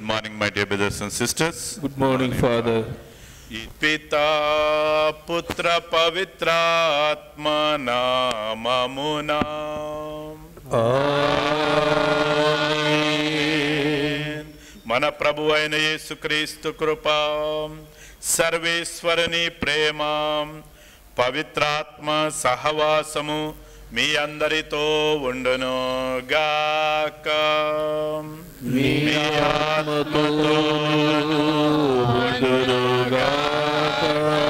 morning, my dear brothers and sisters. Good morning, Father. ఈ పితా పుత్ర పవిత్రాత్మ నామమునా మన ప్రభు అయిన యేసుక్రీస్తు కృప సర్వేశ్వరుని ప్రేమ పవిత్రాత్మ సహవాసము మీ అందరితో ఉండును గాక మీ ఆత్మతో ఉండునుగాక.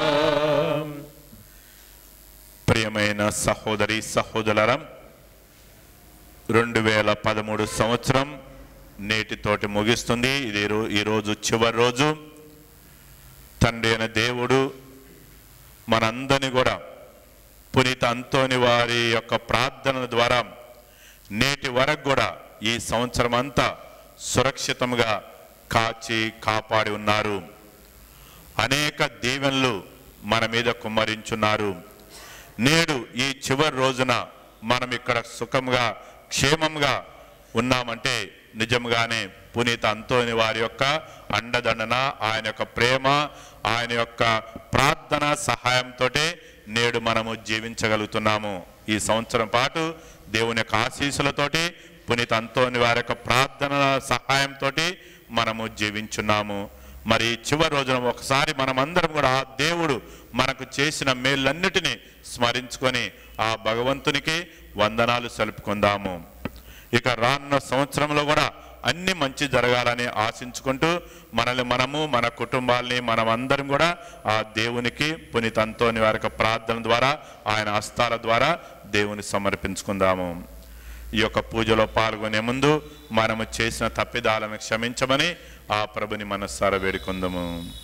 ప్రియమైన సహోదరి సహోదరులం రెండు వేల పదమూడు సంవత్సరం నేటితోటి ముగిస్తుంది ఇది రో- ఈరోజు చివరి రోజు తండ్రి అయిన దేవుడు మనందరినీ కూడా పునీత అంతోని వారి యొక్క ప్రార్థనల ద్వారా నేటి వరకు కూడా ఈ సంవత్సరం అంతా సురక్షితంగా కాచి కాపాడి ఉన్నారు అనేక దీవెనలు మన మీద కుమ్మరించున్నారు నేడు ఈ చివరి రోజున మనం ఇక్కడ సుఖంగా క్షేమంగా ఉన్నామంటే నిజంగానే పునీత అంతోని వారి యొక్క అండదండన ఆయన యొక్క ప్రేమ ఆయన యొక్క ప్రార్థన సహాయంతో నేడు మనము జీవించగలుగుతున్నాము ఈ సంవత్సరం పాటు దేవుని యొక్క ఆశీస్సులతోటి పునీత అంతోని వారి యొక్క ప్రార్థన సహాయంతో మనము జీవించున్నాము మరి చివరి రోజున ఒకసారి మనమందరం కూడా ఆ దేవుడు మనకు చేసిన మేళ్ళన్నిటినీ స్మరించుకొని ఆ భగవంతునికి వందనాలు సెలుపుకుందాము ఇక రానున్న సంవత్సరంలో కూడా అన్ని మంచి జరగాలని ఆశించుకుంటూ మనల్ని మనము మన కుటుంబాల్ని మనం అందరం కూడా ఆ దేవునికి పునీత అంతోని వారి యొక్క ప్రార్థన ద్వారా ఆయన హస్తాల ద్వారా దేవుని సమర్పించుకుందాము ఈ యొక్క పూజలో పాల్గొనే ముందు మనము చేసిన తప్పిదాలను క్షమించమని ఆ ప్రభుని మనస్సారా వేడుకుందాము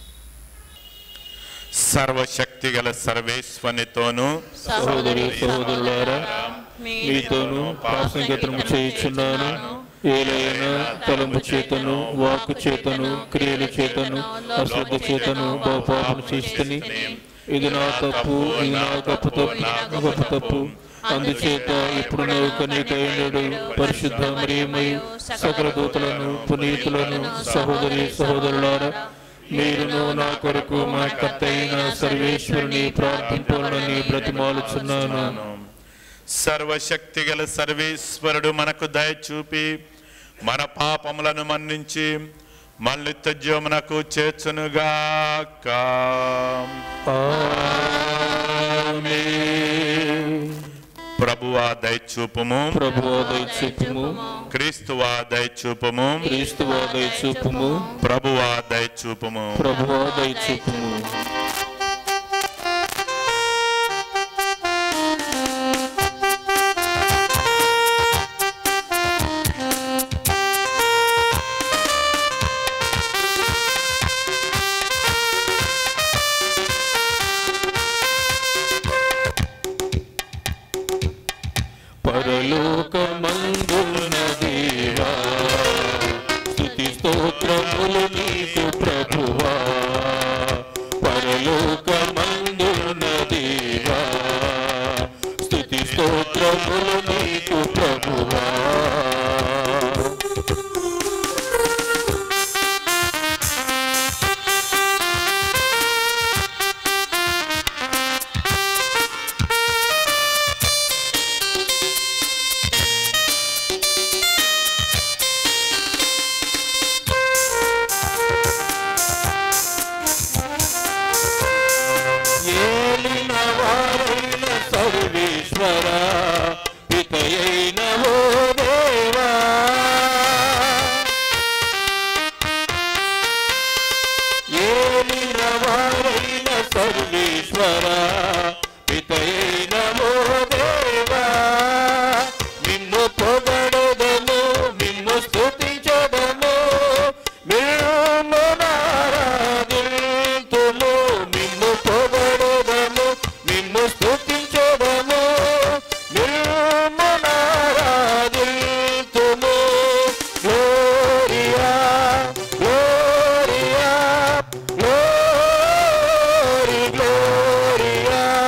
సర్వశక్తి గల సర్వేశ్వనితోనూ సహోదరి సహోదరులారా మీతోను పాపసంగతము చేయుచున్నాను ఏలైనా తలంపు చేతను వాక్కు చేతను క్రియల చేతను అశ్రద్ధ చేతను బహుపాపం చేస్తని ఇది నా తప్పు ఇది నా గొప్ప తప్పు గొప్ప తప్పు అందుచేత ఇప్పుడు నువ్వు కనీకైనడు పరిశుద్ధ మరియమయు సకల దూతలను పునీతులను సహోదరి సహోదరులారా మీరును నా కొరకు మా కర్త అయిన సర్వేశ్వరుని ప్రార్థింపాలని బ్రతిమాలుచున్నాను సర్వశక్తి గల సర్వేశ్వరుడు మనకు దయ చూపి మన పాపములను మన్నించి మళ్ళీ త్యజ్యమునకు చేర్చునుగాక ప్రభువా దయచూపుము ప్రభువా దయచూపుము క్రీస్తువా దయచూపుము క్రీస్తువా దయచూపుము ప్రభువా దయచూపుము ప్రభువా దయచూపుము పరలోకమందున దేవా స్తుతి స్తోత్రములు నీకు ప్రభువా పరలోకమందున దేవా స్తుతి స్తోత్రములు నీకు ప్రభువా ఏలిన వారైన సర్వేశ్వర పితయైన ఓ దేవా ఏలిన వారైన సర్వేశ్వర పితయైన ఓ దేవా నిన్ను పొగడదము నిన్ను స్తుతించదము మిమ్ము నారాధింతుము మిమ్ము పొగడదము మిమ్ము స్తుతించదము మిమ్ము నారాధింతుము గ్లోరియా గ్లోరియా గ్లోరి గ్లోరియా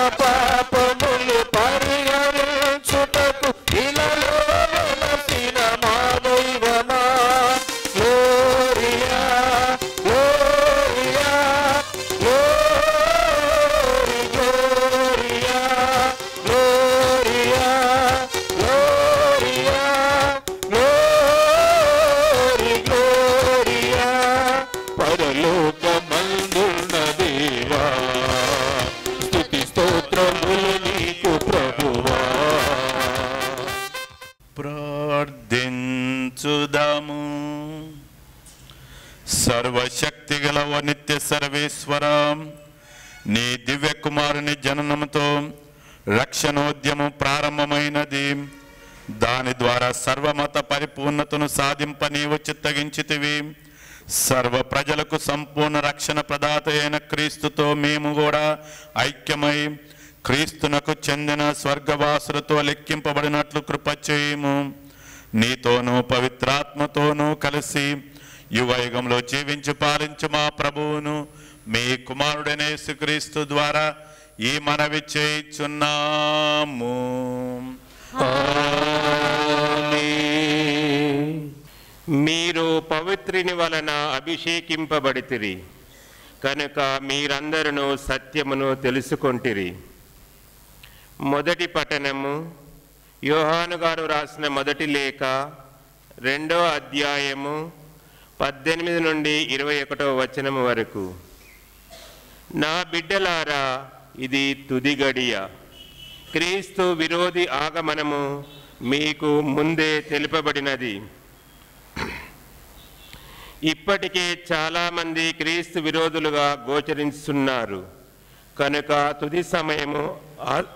పాపములు పరిహరించుటకు ఇలలో వెలసిన మా దైవమా gloria gloria glory gloria gloria gloria glory gloria పరలోకమందున్న దేవా స్తుతి స్తోత్రములు నీకు ప్రభువా ప్రార్థించుదాము సర్వశక్తి గల ఓ నిత్య సర్వేశ్వర నీ దివ్య కుమారుని జననముతో రక్షణోద్యమం ప్రారంభమైనది దాని ద్వారా సర్వమత పరిపూర్ణతను సాధింప నీవు చిత్తగించితివి సర్వ ప్రజలకు సంపూర్ణ రక్షణ ప్రదాత అయిన క్రీస్తుతో మేము కూడా ఐక్యమై క్రీస్తునకు చెందిన స్వర్గవాసులతో లెక్కింపబడినట్లు కృప చేయము నీతోనూ పవిత్రాత్మతోనూ కలిసి యువయుగంలో జీవించి పాలించు మా ప్రభువును మీ కుమారుడైన యేసుక్రీస్తు ద్వారా ఈ మనవి చేయుచున్నాము మీరు పవిత్రుని వలన అభిషేకింపబడితిరి కనుక మీరందరూ సత్యమును తెలుసుకొంటిరి మొదటి పఠనము యోహాను గారు రాసిన మొదటి లేఖ రెండో అధ్యాయము పద్దెనిమిది నుండి ఇరవై ఒకటో వచనము వరకు నా బిడ్డలారా ఇది తుది గడియ క్రీస్తు విరోధి ఆగమనము మీకు ముందే తెలుపబడినది ఇప్పటికే చాలామంది క్రీస్తు విరోధులుగా గోచరిస్తున్నారు కనుక తుది సమయము ఆ-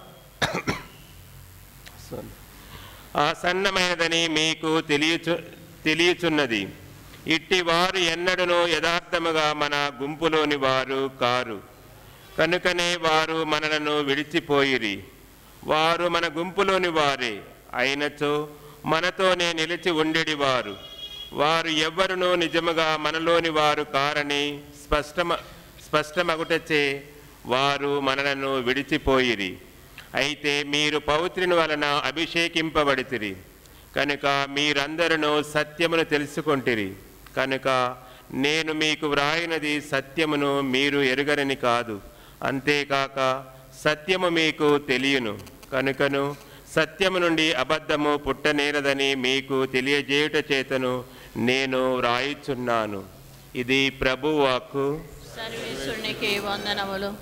ఆసన్నమైనదని మీకు తెలియచు తెలియచున్నది ఇట్టి వారు ఎన్నడనూ యథార్థముగా మన గుంపులోని వారు కారు కనుకనే వారు మనలను విడిచిపోయిరి వారు మన గుంపులోని వారే అయినచో మనతోనే నిలిచి ఉండేడి వారు వారు ఎవ్వరునూ నిజముగా మనలోని వారు కారని స్పష్టమ స్పష్టమగుటచే వారు మనలను విడిచిపోయిరి అయితే మీరు పౌత్రుని వలన అభిషేకింపబడితిరి కనుక మీరందరూ సత్యమును తెలుసుకొంటిరి కనుక నేను మీకు వ్రాయినది సత్యమును మీరు ఎరుగరని కాదు అంతేకాక సత్యము మీకు తెలియను కనుకను సత్యము నుండి అబద్ధము పుట్టనేరదని మీకు తెలియజేయుట చేతను నేను వ్రాయిచున్నాను ఇది ప్రభువాకు సర్వేశ్వరునికి వందనములు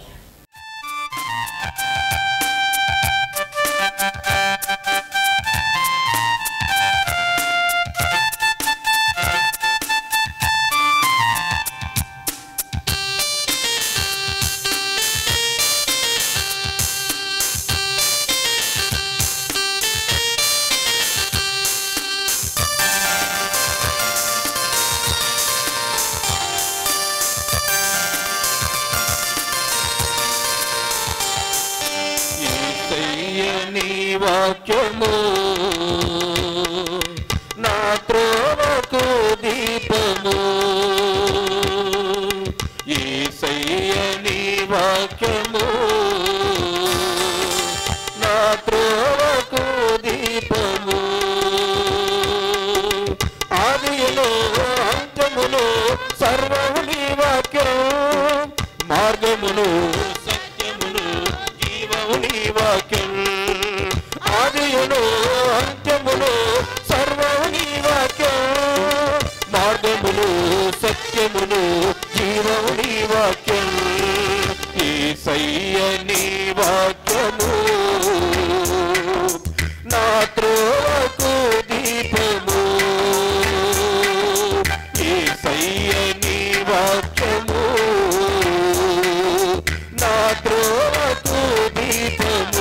యేసయ్యని వాక్యము నా త్రోవకు దీపము యేసయ్యని వాక్యము నా త్రోవకు దీపము ఆదిలో అంతములో సర్వము నీ వాక్యం మార్గమును సత్యమును జీవము నీ వాక్యం ఆదియును అంత్యమును సర్వము నీ వాక్యం మార్గమును సత్యమును జీవము నీ వాక్యం ఈ సయ్యని వాక్యము నా త్రోవకు దీపము ఈ సయ్యని వాక్యము నా త్రోవకు దీపము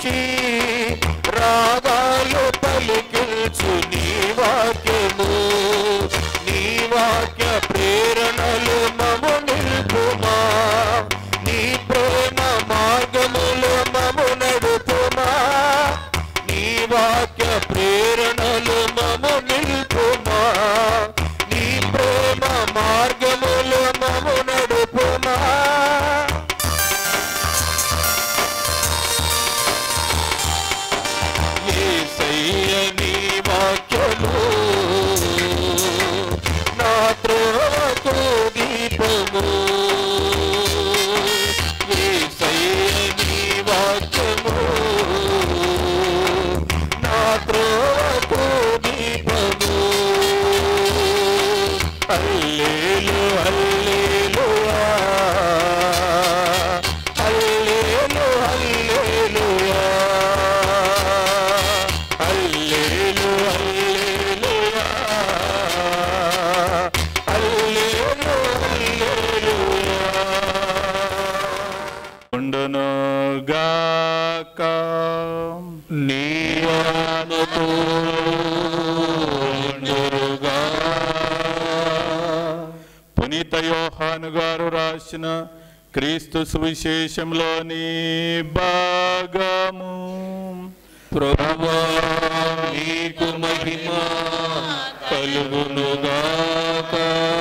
గూర్చి రాగాలు పలికిల్చు నీ వాక్యము నీ వాక్య ప్రేరణలు మము నిల్పుమా నీ ప్రేమ మార్గములు మము నడుపుమా నీ వాక్య ప్రేరణలు మము నిల్పుమా నీ ప్రేమ మార్గములు మము నడుపుమా యేసయ్య నీ వాక్యము నా త్రోవకు దీపము యేసయ్య నీ వాక్యము నా త్రోవకు దీపము హల్లెలు హల్లెలూయా హల్లెలు హల్లెలూయా హల్లెలు హల్లెలూయా హల్లెలు హల్లెలూయా ఉండును గాక నీ ఆనతో ఉండురుగా పునీత యోహాను గారు రాసిన క్రీస్తు సువిశేషంలోని భాగము ప్రభువా నీకు మహిమ కలుగునుగాక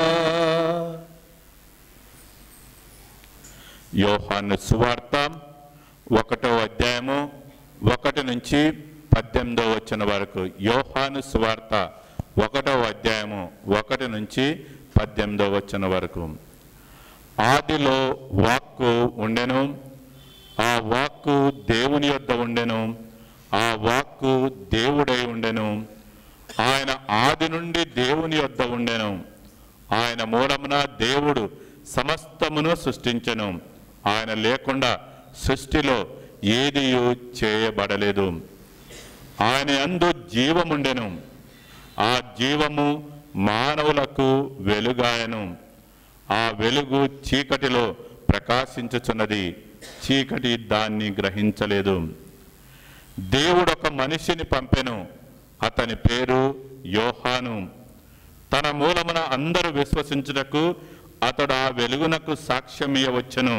యోహాను సువార్త ఒకటో అధ్యాయము ఒకటి నుంచి పద్దెనిమిదో వచ్చిన వరకు యోహాను సువార్త ఒకటో అధ్యాయము ఒకటి నుంచి పద్దెనిమిదో వచ్చిన వరకు ఆదిలో వాక్కు ఉండెను ఆ వాక్కు దేవుని యొద్ద ఉండెను ఆ వాక్కు దేవుడై ఉండెను ఆయన ఆది నుండి దేవుని యొద్ద ఉండెను ఆయన మూలమున దేవుడు సమస్తమును సృష్టించెను ఆయన లేకుండా సృష్టిలో ఏది చేయబడలేదు ఆయన అందు జీవముండెను ఆ జీవము మానవులకు వెలుగాయను ఆ వెలుగు చీకటిలో ప్రకాశించుచున్నది చీకటి దాన్ని గ్రహించలేదు దేవుడు ఒక మనిషిని పంపెను అతని పేరు యోహాను తన మూలమున అందరూ విశ్వసించుటకు అతడు ఆ వెలుగునకు సాక్ష్యమియవచ్చును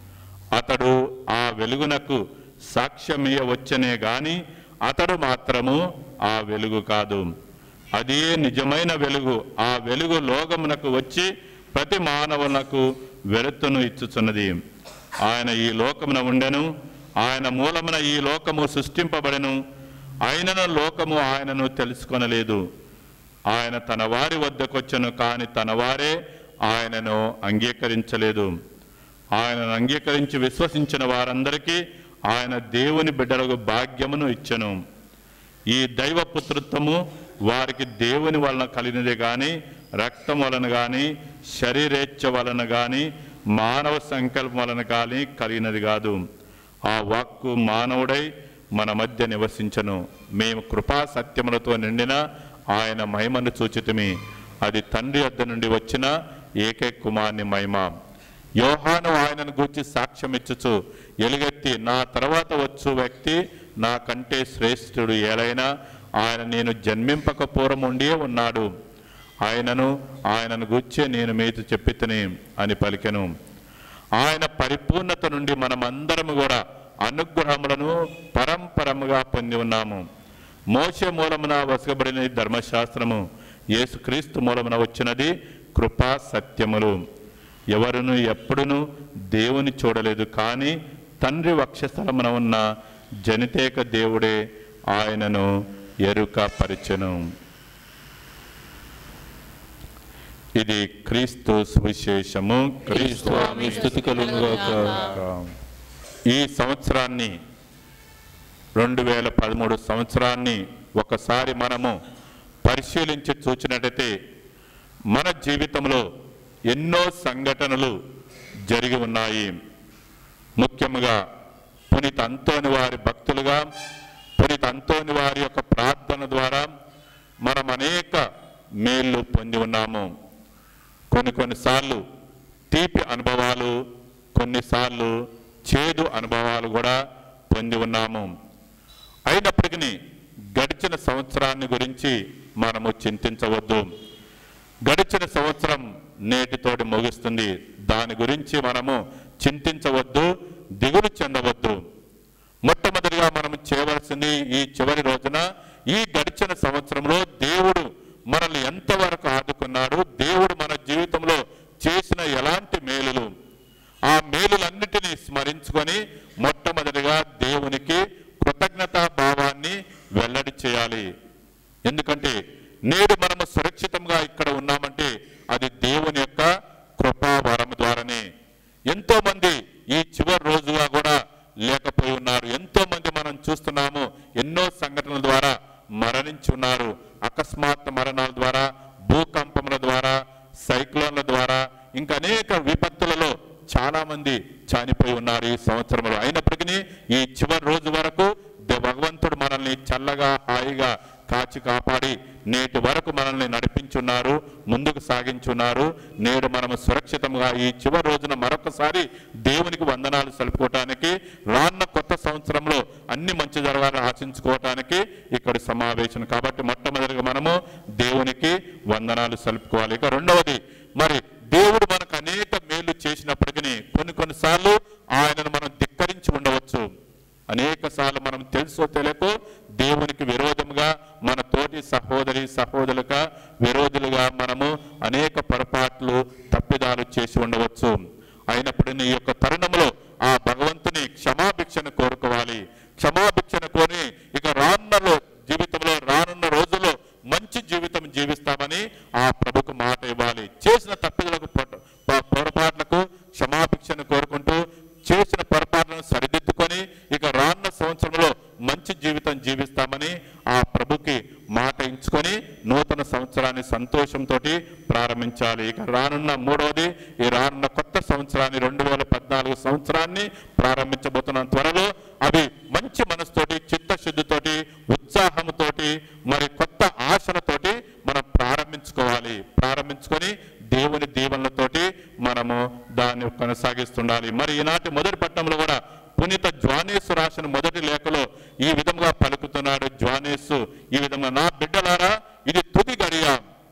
అతడు ఆ వెలుగునకు సాక్ష్యమియవచ్చనే గాని అతడు మాత్రము ఆ వెలుగు కాదు అదే నిజమైన వెలుగు ఆ వెలుగు లోకమునకు వచ్చి ప్రతి మానవునకు వెలుతును ఇచ్చుచున్నది ఆయన ఈ లోకమున ఉండెను ఆయన మూలమున ఈ లోకము సృష్టింపబడెను ఆయనను లోకము ఆయనను తెలుసుకొనలేదు ఆయన తన వారి వద్దకొచ్చను కాని తన వారే ఆయనను అంగీకరించలేదు ఆయనను అంగీకరించి విశ్వసించిన వారందరికీ ఆయన దేవుని బిడ్డలకు భాగ్యమును ఇచ్చెను ఈ దైవ పుత్రత్వము వారికి దేవుని వలన కలిగినది కానీ రక్తం వలన కానీ శరీరేచ్ఛ వలన కానీ మానవ సంకల్పం వలన కానీ కలిగినది కాదు ఆ వాక్కు మానవుడై మన మధ్య నివసించను మేము కృపా సత్యములతో నిండిన ఆయన మహిమను చూచితిమి అది తండ్రి వద్ద నుండి వచ్చిన ఏకైక కుమార్ని మహిమ యోహాను ఆయనను గూర్చి సాక్ష్యం ఇచ్చుచు ఎలుగెత్తి నా తర్వాత వచ్చు వ్యక్తి నాకంటే శ్రేష్ఠుడు ఏలైనా ఆయన నేను జన్మింపక పూర్వం ఉండియే ఉన్నాడు ఆయనను ఆయనను గూర్చే నేను మీతో చెప్పితని అని పలికెను ఆయన పరిపూర్ణత నుండి మనమందరము కూడా అనుగ్రహములను పరంపరముగా పొంది ఉన్నాము మోసే మూలమున వసగబడిన ఈ ధర్మశాస్త్రము యేసుక్రీస్తు మూలమున వచ్చినది కృపా సత్యములు ఎవరును ఎప్పుడును దేవుని చూడలేదు కానీ తండ్రి వక్షస్థలమున ఉన్న జనితేక దేవుడే ఆయనను ఎరుక పరిచెను ఇది క్రీస్తు సువిశేషము క్రీస్తు స్వామి స్థుతి కలుగునుగాక ఈ సంవత్సరాన్ని రెండు వేల పదమూడు సంవత్సరాన్ని ఒకసారి మనము పరిశీలించి చూచినట్టయితే మన జీవితంలో ఎన్నో సంఘటనలు జరిగి ఉన్నాయి ముఖ్యముగా పునీత అంతోని వారి భక్తులుగా పునీత అంతోని వారి యొక్క ప్రార్థన ద్వారా మనం అనేక మేళ్ళు పొంది ఉన్నాము కొన్ని కొన్నిసార్లు తీపి అనుభవాలు కొన్నిసార్లు చేదు అనుభవాలు కూడా పొంది ఉన్నాము అయినప్పటికీ గడిచిన సంవత్సరాన్ని గురించి మనము చింతించవద్దు గడిచిన సంవత్సరం నేటితోటి ముగుస్తుంది దాని గురించి మనము చింతించవద్దు దిగులు చెందవద్దు మొట్టమొదటిగా మనం చేయవలసింది ఈ చివరి రోజున ఈ గడిచిన సంవత్సరంలో దేవుడు మనల్ని ఎంతవరకు ఆదుకున్నాడు దేవుడు మన జీవితంలో చేసిన ఎలాంటి మేలులు ఆ మేలులన్నిటినీ స్మరించుకొని మొట్టమొదటిగా దేవునికి కృతజ్ఞతా భావాన్ని వెల్లడి చేయాలి ఎందుకంటే నేడు మనము సురక్షితంగా ఇక్కడ ఉన్నామంటే అది దేవుని యొక్క కృపావరం ద్వారానే ఎంతో మంది ఈ చివరి రోజుగా కూడా లేకపోయి ఉన్నారు ఎంతో మంది మనం చూస్తున్నాము ఎన్నో సంఘటనల ద్వారా మరణించి ఉన్నారు అకస్మాత్ మరణాల ద్వారా భూకంపముల ద్వారా సైక్లోన్ల ద్వారా ఇంకా అనేక విపత్తులలో చాలా మంది చనిపోయి ఉన్నారు ఈ సంవత్సరంలో అయినప్పటికీ ఈ చివరి రోజు వరకు దే- భగవంతుడు మనల్ని చల్లగా హాయిగా కాచి కాపాడి నేటి వరకు మనల్ని నడిపించున్నారు ముందుకు సాగించున్నారు నేడు మనము సురక్షితంగా ఈ చివరి రోజున మరొకసారి దేవునికి వందనాలు సలుపుకోవటానికి రానున్న కొత్త సంవత్సరంలో అన్ని మంచి జరగాలని ఆశించుకోవటానికి ఇక్కడ సమావేశం కాబట్టి మొట్టమొదటిగా మనము దేవునికి వందనాలు సలుపుకోవాలి ఇక రెండవది మరి దేవుడు మనకు అనేక మేలు చేసినప్పటికీ కొన్ని కొన్నిసార్లు ఆయనను మనం ధిక్కరించి ఉండవచ్చు అనేక సార్లు మనం తెలుసో తెలియకో దేవునికి విరోధముగా మన తోటి సహోదరి సహోదరులుగా విరోధులుగా మనము అనేక పొరపాట్లు తప్పిదాలు చేసి ఉండవచ్చు అయినప్పుడు ఈ యొక్క తరుణంలో ఆ భగవంతుని క్షమాభిక్షను కోరుకోవాలి క్షమాభిక్షను కోరి ఇక రానున్న జీవితంలో రానున్న రోజుల్లో మంచి జీవితం జీవిస్తామని ఆ ప్రభుకు మాట ఇవ్వాలి చేసిన తప్పిదలకు పొట- పొ- పొరపాట్లకు క్షమాభిక్షను కోరుకుంటూ చేసిన పొరపాట్లను సరిదిద్దుకొని ఇక రానున్న సంవత్సరంలో మంచి జీవితం జీవిస్తామని ఆ ప్రభుకి మాట ఇచ్చుకొని నూతన సంవత్సరాన్ని సంతోషంతో ప్రారంభించాలి ఇక రానున్న మూడవది ఈ రానున్న కొత్త సంవత్సరాన్ని రెండు వేల పద్నాలుగు సంవత్సరాన్ని ప్రారంభించబోతున్న త్వరలో అవి మంచి మనసుతోటి చిత్తశుద్ధితోటి ఉత్సాహంతోటి మరి కొత్త ఆశలతోటి మనం ప్రారంభించుకోవాలి ప్రారంభించుకొని దేవుని దీవెనలతోటి మనము దాన్ని కొనసాగిస్తుండాలి మరి ఈనాటి మొదటి పట్టణంలో కూడా పునీత జ్వానేసు రాసిన మొదటి లేఖలో ఈ విధంగా పలుకుతున్నాడు జ్వానేసు ఈ విధంగా నా బిడ్డలారా ఇది తుది గడియ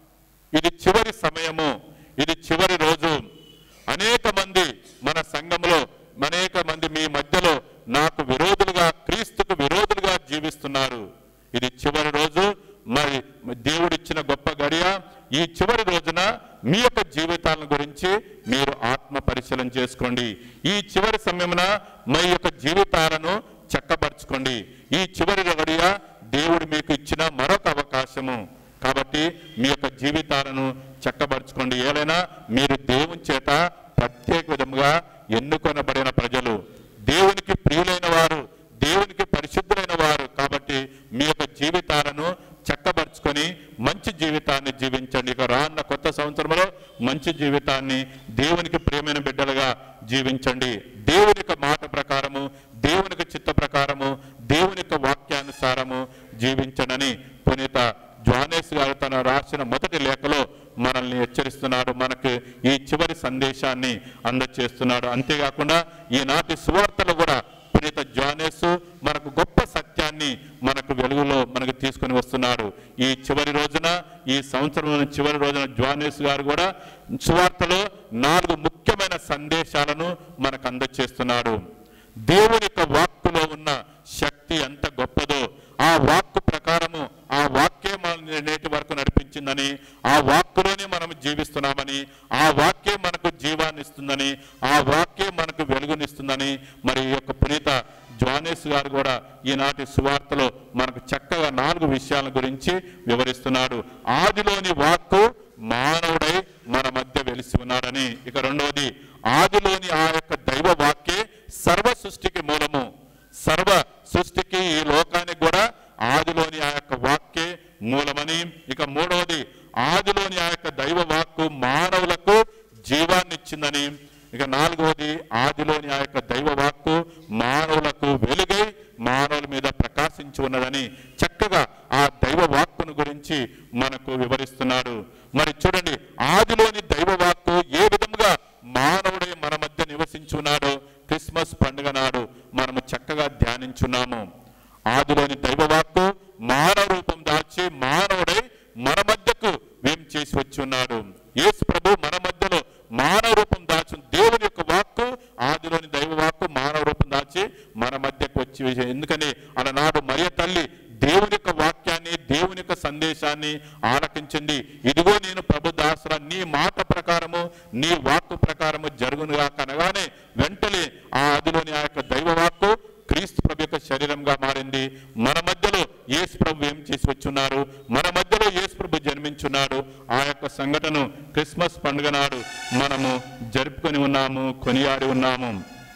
ఇది చివరి సమయము ఇది చివరి రోజు అనేక మంది మన సంఘంలో అనేక మంది మీ మధ్యలో నాకు విరోధులుగా క్రీస్తుకు విరోధులుగా జీవిస్తున్నారు ఇది చివరి రోజు మరి దేవుడిచ్చిన గొప్ప గడియ ఈ చివరి రోజున మీ యొక్క జీవితాల గురించి మీరు ఆత్మ పరిశీలన చేసుకోండి ఈ చివరి సమయమున మీ యొక్క జీవితాలను చక్కబరుచుకోండి ఈ చివరి గడియ దేవుడు మీకు ఇచ్చిన మరొక అవకాశము కాబట్టి మీ యొక్క జీవితాలను చక్కబరుచుకోండి ఏలైనా మీరు దేవుని చేత ప్రత్యేక విధముగా ఎన్నుకొనబడిన ప్రజలు దేవునికి ప్రియులైన వారు దేవునికి పరిశుద్ధులైన వారు కాబట్టి మీ యొక్క జీవితాలను చక్కబరుచుకొని మంచి జీవితాన్ని జీవించండి ఇక రానున్న కొత్త సంవత్సరంలో మంచి జీవితాన్ని దేవునికి ప్రియమైన బిడ్డలుగా జీవించండి దేవుని యొక్క మాట ప్రకారము దేవుని యొక్క చిత్త ప్రకారము దేవుని యొక్క వాక్యానుసారము జీవించడని పునీత జ్వానేస్ గారు తన రాసిన మొదటి లేఖలో మనల్ని హెచ్చరిస్తున్నాడు మనకు ఈ చివరి సందేశాన్ని అందచేస్తున్నాడు అంతేకాకుండా ఈనాటి సువార్తలు కూడా పునీత జ్వానేసు మనకు గొప్ప సత్యాన్ని మనకు వెలుగులో మనకు తీసుకొని వస్తున్నాడు ఈ చివరి రోజున ఈ సంవత్సరం చివరి రోజున జ్వానేసు గారు కూడా సువార్తలో నాలుగు ముఖ్యమైన సందేశాలను మనకు అందచేస్తున్నాడు దేవుని యొక్క వాక్కులో ఉన్న శక్తి ఎంత గొప్పదో ఆ వాక్కు ప్రకారము ఆ వాక్యే మన నేటి వరకు నడిపించిందని ఆ వాక్కులోనే మనం జీవిస్తున్నామని ఆ వాక్యే మనకు జీవాన్ని ఇస్తుందని ఆ వాక్యే మనకు వెలుగునిస్తుందని మరి ఈ యొక్క పునీత జ్వానేస్ గారు కూడా ఈనాటి సువార్తలో మనకు చక్కగా నాలుగు విషయాల గురించి వివరిస్తున్నాడు ఆదిలోని వాక్కు మానవుడై మన మధ్య వెలిసి ఉన్నాడని ఇక రెండవది ఆదిలోని ఆ యొక్క దైవ వాక్యే సర్వ సృష్టికి మూలము సర్వ సృష్టికి ఈ లోకానికి కూడా ఆదిలోని ఆ యొక్క వాక్యే మూలమని ఇక మూడవది ఆదిలోని ఆ యొక్క దైవ వాక్కు మానవులకు జీవాన్ని ఇచ్చిందని ఇక నాలుగవది ఆదిలోని ఆ యొక్క దైవ వాక్కు మానవులకు వెలుగై మానవుల మీద ప్రకాశించి ఉన్నదని చక్కగా ఆ దైవ వాక్కును గురించి మనకు వివరిస్తున్నాడు మరి చూడండి ఆదిలోని దైవ వాక్కు ఏ విధముగా మానవుడే మన మధ్య నివసించున్నాడో క్రిస్మస్ పండుగ నాడు మనము చక్కగా ధ్యానించున్నాము ఆదిలోని దైవవాక్కు మానవ రూపం దాల్చి మానవుడై మన మధ్యకు వేం చేసి వచ్చి ఉన్నాడు యేసు ప్రభు మన మధ్యలో మానవ రూపం దాల్చి దేవుని యొక్క వాక్కు ఆదిలోని దైవ వాక్కు మానవ రూపం దాల్చి మన మధ్యకు వచ్చి ఎందుకని అలనాడు మరియ తల్లి దేవుని యొక్క వాక్యాన్ని దేవుని యొక్క సందేశాన్ని ఆలకించింది ఇదిగో నేను ప్రభు దాసుర నీ మాట ప్రకారము నీ వాక్కు ప్రకారము జరుగునుగా కనగానే వెంటనే ఆ ఆదిలోని ఆ యొక్క దైవ వాక్కు క్రీస్తు ప్రభు యొక్క శరీరంగా మారింది మన మధ్యలో యేసు ప్రభు ఏం చేసి వచ్చున్నారు మన మధ్యలో యేసు ప్రభు జన్మించున్నాడు ఆ యొక్క సంఘటన క్రిస్మస్ పండుగ నాడు మనము జరుపుకొని ఉన్నాము కొనియాడి ఉన్నాము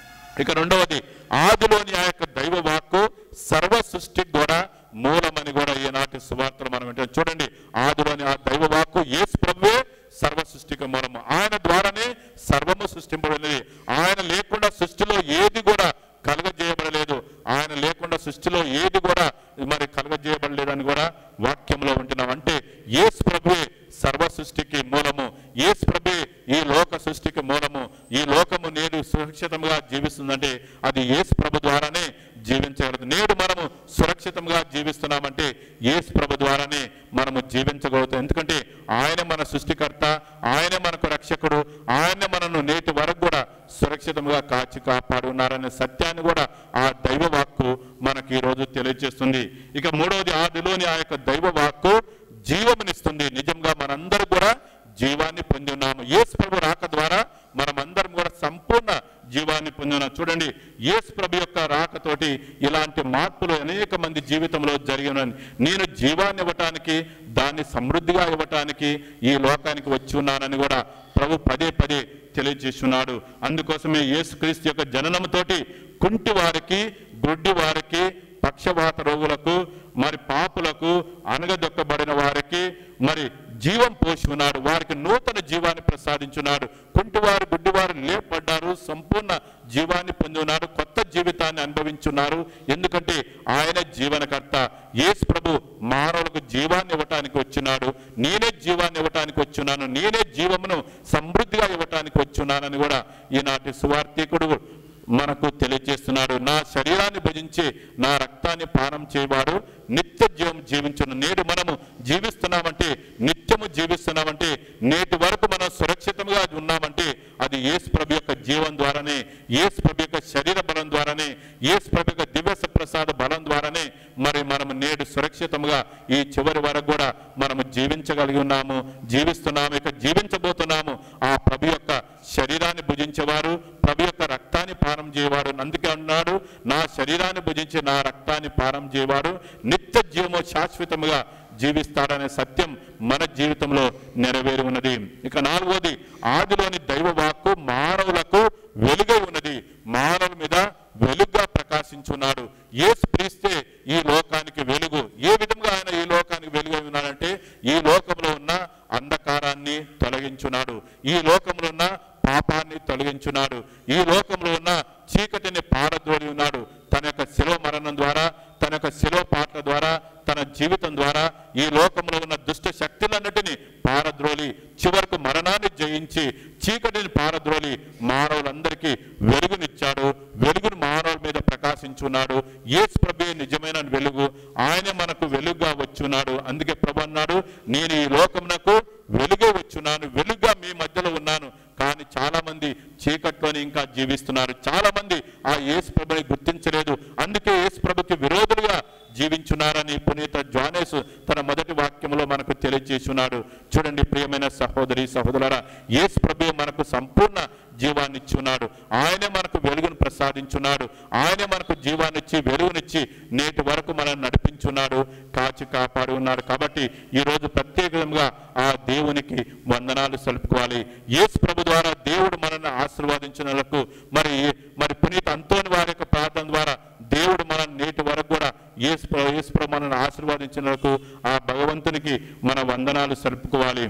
ఇక రెండవది ఆదిలోని ఆ యొక్క దైవ వాక్కు సర్వ సృష్టికి కూడా మూలమని కూడా ఈనాటి సువార్తలు మనం వింటాం చూడండి ఆదిలోని ఆ దైవ వాక్కు యేసు ప్రభువే సర్వ సృష్టికి మూలము ఆయన ద్వారానే సర్వము సృష్టింపబడింది ఆయన లేకుండా సృష్టిలో ఏది కూడా కలగజేయబడలేదు ఆయన లేకుండా సృష్టిలో ఏది కూడా మరి కలగజేయబడలేదని కూడా వాక్యంలో ఉంటున్నాం అంటే యేసు ప్రభువే సర్వ సృష్టికి మూలము యేసు ప్రభువే ఈ లోక సృష్టికి మూలము ఈ లోకము నేడు సురక్షితంగా జీవిస్తుందంటే అది యేసు ప్రభు ద్వారానే జీవించగలదు నేడు మనము సురక్షితంగా జీవిస్తున్నామంటే యేసు ప్రభు ద్వారానే మనము జీవించగలుగుతాం ఎందుకంటే ఆయన మన సృష్టికర్త ఆయనే మనకు రక్షకుడు ఆయనే మనను నేటి వరకు కూడా సురక్షితంగా కాచి కాపాడు ఉన్నారనే సత్యాన్ని కూడా ఆ దైవ వాక్కు మనకి ఈ రోజు తెలియజేస్తుంది ఇక మూడవది ఆదిలోని ఆ యొక్క దైవ వాక్కు జీవమునిస్తుంది నిజంగా మనందరూ కూడా జీవాన్ని పొంది ఉన్నాము యేసు ప్రభు రాక ద్వారా మనమందరం కూడా సంపూర్ణ జీవాన్ని పొంది ఉన్నాం చూడండి యేసు ప్రభు యొక్క రాకతోటి ఇలాంటి మార్పులు అనేక మంది జీవితంలో జరిగిన నేను జీవాన్ని ఇవ్వటానికి దాన్ని సమృద్ధిగా ఇవ్వటానికి ఈ లోకానికి వచ్చి ఉన్నానని కూడా ప్రభు పదే పదే తెలియజేస్తున్నాడు అందుకోసమే యేసుక్రీస్తు యొక్క జననంతోటి కుంటి వారికి గుడ్డి వారికి పక్షవాత రోగులకు మరి పాపులకు అనగదొక్కబడిన వారికి మరి జీవం పోసి ఉన్నాడు వారికి నూతన జీవాన్ని ప్రసాదించున్నాడు కుంటివారు గుడ్డివారు లేపడ్డారు సంపూర్ణ జీవాన్ని పొంది ఉన్నారు కొత్త జీవితాన్ని అనుభవించున్నారు ఎందుకంటే ఆయన జీవనకర్త యేసు ప్రభు మానవులకు జీవాన్ని ఇవ్వటానికి వచ్చినాడు నేనే జీవాన్ని ఇవ్వటానికి వచ్చున్నాను నేనే జీవమును సమృద్ధిగా ఇవ్వటానికి వచ్చున్నానని కూడా ఈనాటి సువార్థికుడు మనకు తెలియజేస్తున్నాడు నా శరీరాన్ని భజించి నా రక్తాన్ని పానం చేయవాడు నిత్య జీవం జీవించును నేడు మనము జీవిస్తున్నామంటే నిత్యము జీవిస్తున్నామంటే నేటి వరకు మనం సురక్షితంగా ఉన్నామంటే అది యేసు ప్రభు యొక్క జీవం ద్వారానే యేసు ప్రభు యొక్క శరీర బలం ద్వారానే యేసు ప్రభు యొక్క దివ్య ప్రసాద బలం ద్వారానే మరి మనము నేడు సురక్షితంగా ఈ చివరి వరకు కూడా మనము జీవించగలిగి ఉన్నాము జీవిస్తున్నాము ఇక జీవించబోతున్నాము ఆ ప్రభు యొక్క శరీరాన్ని భుజించేవారు ప్రభు యొక్క రక్తాన్ని పానం చేయవాడు అందుకే అన్నాడు నా శరీరాన్ని భుజించి నా రక్తాన్ని పానం చేయవాడు నిత్య జీవము శాశ్వతముగా జీవిస్తాడనే సత్యం మన జీవితంలో నెరవేరి ఉన్నది ఇక నాలుగోది ఆదిలోని దైవ వాక్కు మానవులకు వెలుగై ఉన్నది మానవుల మీద వెలుగుగా ప్రకాశించున్నాడు యేసు క్రీస్తే ఈ లోకానికి వెలుగు ఏ విధంగా ఆయన ఈ లోకానికి వెలుగై ఉన్నాడంటే ఈ లోకంలో ఉన్న అంధకారాన్ని తొలగించున్నాడు ఈ లోకంలో ఉన్న పాపాన్ని తొలగించున్నాడు ఈ లోకంలో ఉన్న చీకటిని పారద్రోలి ఉన్నాడు తన యొక్క శిలో మరణం ద్వారా తన యొక్క శిలో పాటల ద్వారా తన జీవితం ద్వారా ఈ లోకంలో ఉన్న దుష్ట శక్తులన్నిటినీ పారద్రోలి చివరకు మరణాన్ని జయించి చీకటిని పారద్రోలి మానవులందరికీ వెలుగునిచ్చాడు వెలుగును మానవుల మీద ప్రకాశించున్నాడు యేసు ప్రభు నిజమైన వెలుగు ఆయన మనకు వెలుగుగా వచ్చున్నాడు అందుకే ప్రభు అన్నాడు నేను ఈ లోకమునకు వెలుగే వచ్చున్నాను వెలుగుగా మీ మధ్యలో ఉన్నాను కానీ చాలా మంది చీకట్లోనే ఇంకా జీవిస్తున్నారు చాలా మంది ఆ యేసు ప్రభుని గుర్తించలేదు అందుకే యేసు ప్రభుకి విరోధులుగా జీవించున్నారని పునీత జానేసు తన మొదటి వాక్యంలో మనకు తెలియజేస్తున్నాడు చూడండి ప్రియమైన సహోదరి సహోదరులారా యేసు ప్రభు మనకు సంపూర్ణ జీవాన్ని ఇచ్చి ఉన్నాడు ఆయనే మనకు వెలుగును ప్రసాదించున్నాడు ఆయనే మనకు జీవాన్నిచ్చి వెలుగునిచ్చి నేటి వరకు మనల్ని నడిపించున్నాడు కాచి కాపాడి ఉన్నాడు కాబట్టి ఈ రోజు ప్రత్యేకంగా ఆ దేవునికి వందనాలు సలుపుకోవాలి యేసు ప్రభు ద్వారా దేవుడు మనల్ని ఆశీర్వాదించినందుకు మరి మరి పునీత అంతోని వారి యొక్క ప్రార్థన ద్వారా దేవుడు మన నేటి వరకు కూడా యేసు ప్రభు- యేసు ప్రభు మనల్ని ఆశీర్వాదించినందుకు ఆ భగవంతునికి మన వందనాలు సలుపుకోవాలి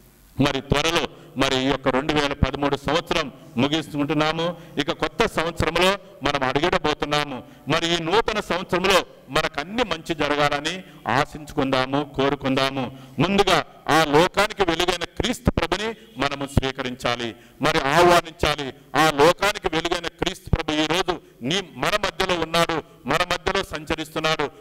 మరి త్వరలో మరి ఈ యొక్క రెండు వేల పదమూడు సంవత్సరం ముగిస్తుంటున్నాము ఇక కొత్త సంవత్సరంలో మనం అడుగుడబోతున్నాము మరి ఈ నూతన సంవత్సరంలో మనకు అన్ని మంచి జరగాలని ఆశించుకుందాము కోరుకుందాము ముందుగా ఆ లోకానికి వెలుగైన క్రీస్తు ప్రభుని మనము స్వీకరించాలి మరి ఆహ్వానించాలి ఆ లోకానికి వెలుగైన క్రీస్తు ప్రభు ఈ రోజు నీ మన మధ్యలో ఉన్నాడు మన మధ్యలో సంచరిస్తున్నాడు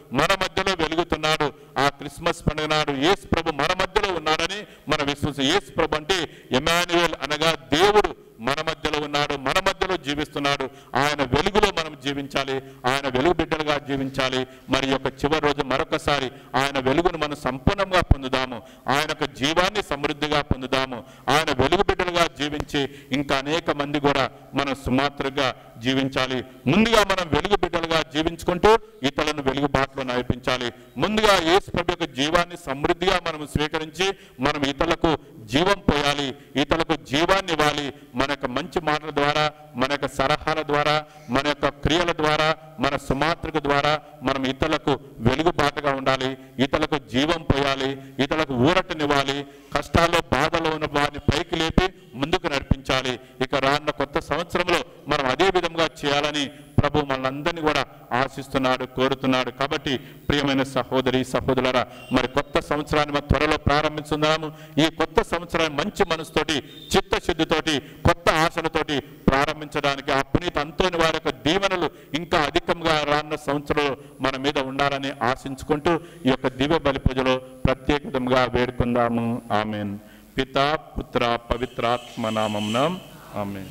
మరి యొక్క చివరి రోజు మరొకసారి ఆయన వెలుగును మనం సంపూర్ణంగా పొందుదాము ఆయన యొక్క జీవాన్ని సమృద్ధిగా పొందుదాము ఆయన వెలుగు బిడ్డలుగా జీవించి ఇంకా అనేక మంది కూడా మనం సుమాత్రగా జీవించాలి ముందుగా మనం వెలుగు బిడ్డలుగా జీవించుకుంటూ ఇతరులను వెలుగు బాటలో నడిపించాలి ముందుగా యేసు ప్రభు యొక్క జీవాన్ని సమృద్ధిగా మనం స్వీకరించి మనం ఇతరులకు జీవం పోయాలి ఇతరులకు జీవాన్ని ఇవ్వాలి మన యొక్క మంచి మాటల ద్వారా మన యొక్క సలహాల ద్వారా మన యొక్క క్రియల ద్వారా మన సుమాత్రిక ద్వారా మనం ఇతరులకు వెలుగుబాటుగా ఉండాలి ఇతరులకు జీవం పోయాలి ఇతరులకు ఊరటనివ్వాలి కష్టాల్లో బాధలో ఉన్న వారిని పైకి లేపి ముందుకు నడిపించాలి ఇక రానున్న కొత్త సంవత్సరంలో మనం అదే విధంగా చేయాలని ప్రభు మనందరినీ కూడా ఆశిస్తున్నాడు కోరుతున్నాడు కాబట్టి ప్రియమైన సహోదరి సహోదరులరా మరి కొత్త సంవత్సరాన్ని మనం త్వరలో ప్రారంభిస్తున్నాము ఈ కొత్త సంవత్సరాన్ని మంచి మనసుతోటి చిత్తశుద్ధితోటి కొత్త ఆశలతోటి ప్రారంభించడానికి ఆ పునీత అంతోని వారి యొక్క దీవెనలు ఇంకా అధికంగా రానున్న సంవత్సరంలో మన మీద ఉండాలని ఆశించుకుంటూ ఈ యొక్క దివ్య బలి పూజలో ప్రత్యేకంగా వేడుకుందాము ఆమెన్ పితా పుత్ర పవిత్రాత్మ నామమున ఆమెన్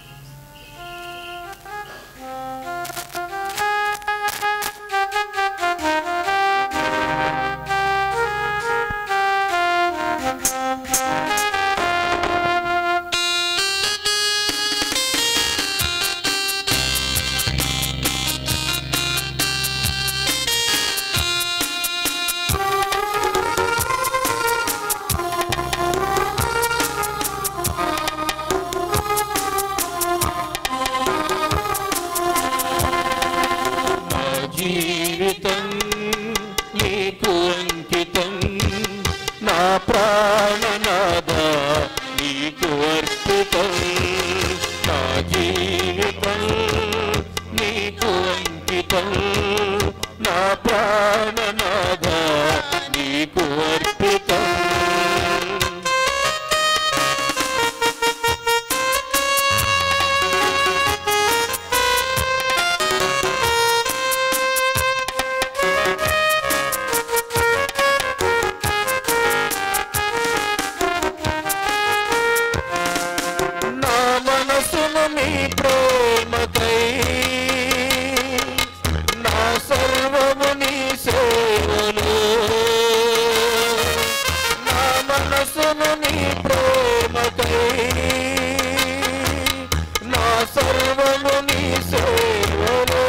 నా జీవితం నీకు అంకితం నా ప్రాణనాథ నీకు అర్పితం నా జీవితం నీకు అంకితం నా ప్రాణనాథ నీకు అర్పితం నా మనసును నీ ప్రేమకై నా సర్వము నీ సేవలో నా మనసును నీ ప్రేమకై నా సర్వము నీ సేవలో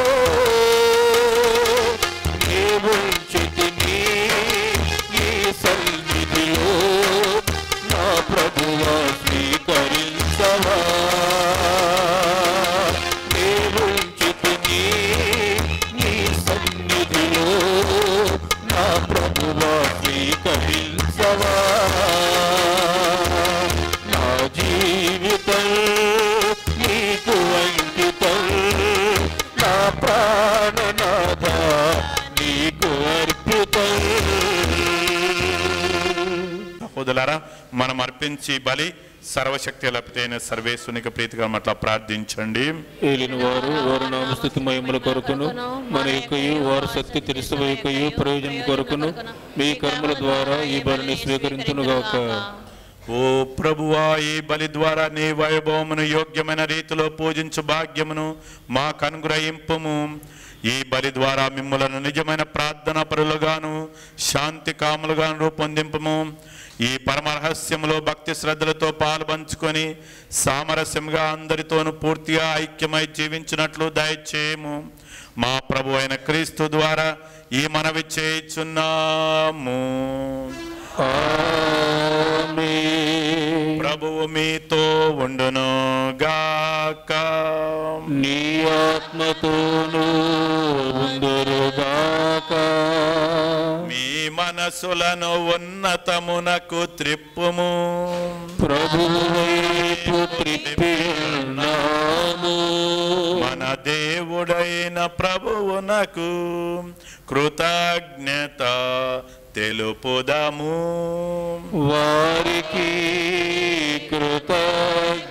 నీ ఉంచితిని నీ సన్నిధిలో నా ప్రభువా స్వీకరించవా నీ ఉంచితిని నీ సన్నిధిలో నా ప్రభువా స్వీకరించవా నా జీవితం నీకు అంకితం నా ప్రాణనాథ నీకు అర్పితం సహోదరులారా మనం అర్పించి బలి సర్వశక్తి లభితైన సర్వేశ్వనికి ప్రీతిగా అట్లా ప్రార్థించండి ఏలిన వారు వారు నామస్థుతి మహిమల కొరకును మన యొక్కయు వారి శక్తి తెలుసు యొక్కయు ప్రయోజనం కొరకును మీ కర్మల ద్వారా ఈ బలిని స్వీకరించునుగాక ఓ ప్రభువా ఈ బలి ద్వారా నీ వైభవమును యోగ్యమైన రీతిలో పూజించు భాగ్యమును మా కనుగ్రహింపుము ఈ బలి ద్వారా మిమ్మలను నిజమైన ప్రార్థన పరులుగాను శాంతి కాములుగాను రూపొందింపము ఈ పరమరహస్యములో భక్తి శ్రద్ధలతో పాల్పంచుకొని సామరస్యంగా అందరితోనూ పూర్తిగా ఐక్యమై జీవించినట్లు దయచేయము మా ప్రభు అయిన క్రీస్తు ద్వారా ఈ మనవి చేయుచున్నాము ఆమేన్. ప్రభువు మీతో ఉండును గాక నీ ఆత్మతోనూ ఉందురుగాక మీ మనసులను ఉన్నతమునకు త్రిప్పుము ప్రభువు వైపు త్రిప్పియున్నాము మన దేవుడైన ప్రభువునకు కృతజ్ఞత తెలుపుదము వారికి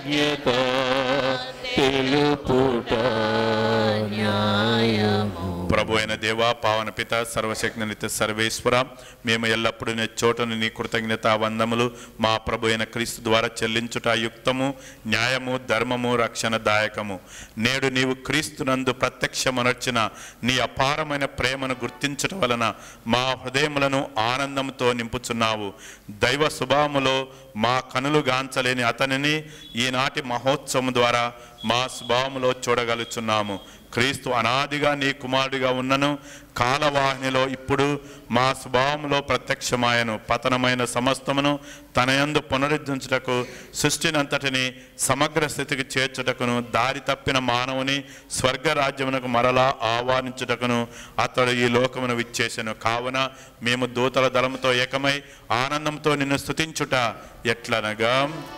కృతజ్ఞత తెలుపుట న్యాయము ప్రభు అయిన దేవా పావన పిత సర్వశక్తి నిత్య సర్వేశ్వర మేము ఎల్లప్పుడూ నీ చోటను నీ కృతజ్ఞత వందములు మా ప్రభు అయిన క్రీస్తు ద్వారా చెల్లించుట యుక్తము న్యాయము ధర్మము రక్షణ దాయకము నేడు నీవు క్రీస్తునందు ప్రత్యక్షమనర్చిన నీ అపారమైన ప్రేమను గుర్తించటం వలన మా హృదయములను ఆనందంతో నింపుచున్నావు దైవ శుభాములో మా కనులు గాంచలేని అతనిని ఈనాటి మహోత్సవం ద్వారా మా స్వభావములో చూడగలుచున్నాము క్రీస్తు అనాదిగా నీ కుమారుడిగా ఉన్నను కాలవాహినిలో ఇప్పుడు మా స్వభావంలో ప్రత్యక్షమాయను పతనమైన సమస్తమును తన యందు పునరుద్ధరించుటకు సృష్టినంతటిని సమగ్ర స్థితికి చేర్చుటకును దారి తప్పిన మానవుని స్వర్గరాజ్యమునకు మరలా ఆహ్వానించుటకును అతడు ఈ లోకమును విచ్చేసెను కావున మేము దూతల దళముతో ఏకమై ఆనందంతో నిన్ను స్తుతించుట ఎట్లనగా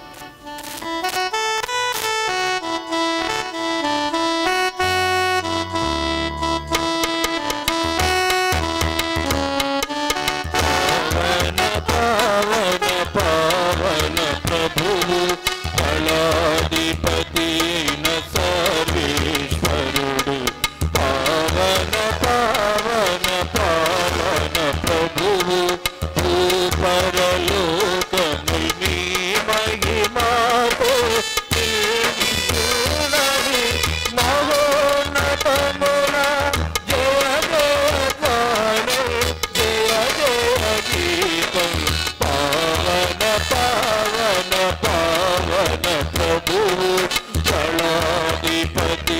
పవన పవన పవన ప్రభువు కళాధిపతి అయిన సర్వేశ్వరుడు పవన పవన పవన ప్రభువు భూపరలోకము మీ మహిమాతో చూడని మహోన్నతమున జయ జయ గానం జయ జయ గీతం పావన పావన పావన ప్రభువు కళాధిపతి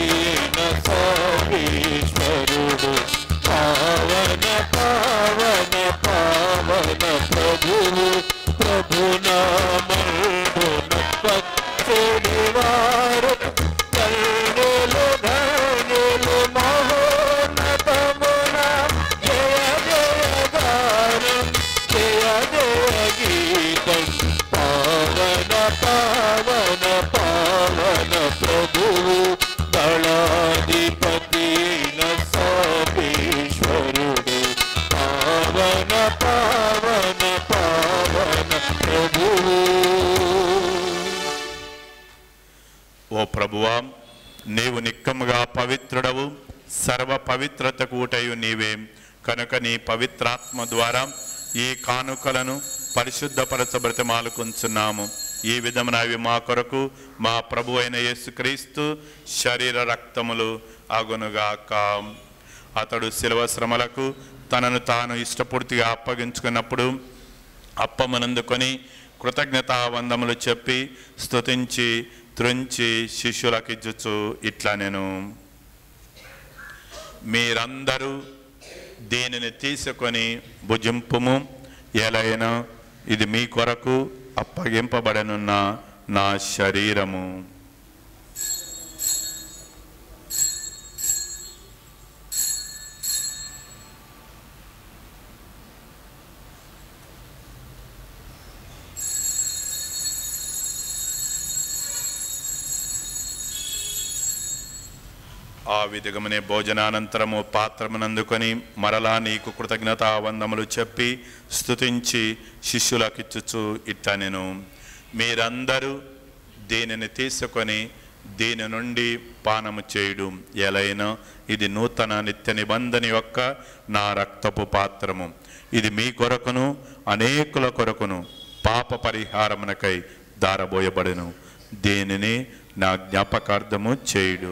సర్వేశ్వరుడు పావన పావన పావన ప్రభువు ప్రభునామందున పచ్చడి వారు కన్నులు ధనులు మహోన్నతమున జయ జయ గానం జయ జయ గీతం పావన పావన పావన ప్రభువు దళాధిపతి సర్వేశ్వరుడు పావన పావన పావన ప్రభువు ఓ ప్రభువా నీవు నిక్కముగా పవిత్రుడవు సర్వ పవిత్రత కూటయు నీవే కనుక నీ పవిత్రాత్మ ద్వారా ఈ కానుకలను పరిశుద్ధపరచ బ్రతిమాలుకుంటున్నాము ఈ విధమున అవి మా కొరకు మా ప్రభు అయిన యేసుక్రీస్తు శరీర రక్తములు అగునుగాక అతడు శిలవ శ్రమలకు తనను తాను ఇష్టపూర్తిగా అప్పగించుకున్నప్పుడు అప్పమనందుకొని కృతజ్ఞతా వందములు చెప్పి స్తుతించి త్రుంచి శిష్యులకిచ్చుచు ఇట్లా నేను మీరందరూ దీనిని తీసుకొని భుజింపుము ఎలైనా ఇది మీ కొరకు అప్పగింపబడనున్న నా శరీరము ఆ విధగమనే భోజనానంతరము పాత్రమునందుకొని మరలా నీకు కృతజ్ఞతా వందములు చెప్పి స్తుతించి శిష్యులకిచ్చుచు ఇట్లా నేను మీరందరూ దీనిని తీసుకొని దీని నుండి పానము చేయుడు ఎలైనా ఇది నూతన నిత్య నిబంధన యొక్క నా రక్తపు పాత్రము ఇది మీ కొరకును అనేకుల కొరకును పాప పరిహారమునకై దారబోయబడెను దీనిని నా జ్ఞాపకార్థము చేయుడు